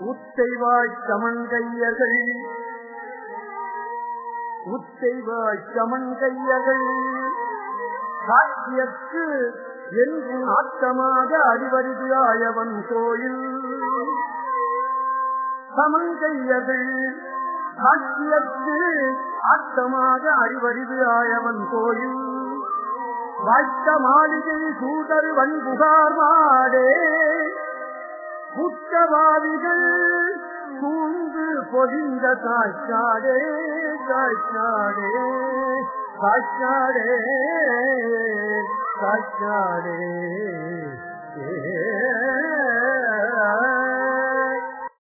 உத்தைவாய் சமன்கையர்கள் உத்தைவாய் சமன்கையர்கள் காட்சியற்கு என்று ஆட்டமாக அறிவறிது ஆயவன் கோயில் சமன்கையர்கள் காட்சியற்கு ஆட்டமாக அறிவறிது ஆயவன் கோயில் வாய்த்த மாளிகை சூதர் வன்புகார் மாடே குற்றவாதிகள் சூழ்ந்து பொதிந்த காய்ச்சாடே காய்ச்சாடே காய்ச்சாடே காய்ச்சாடே ஏ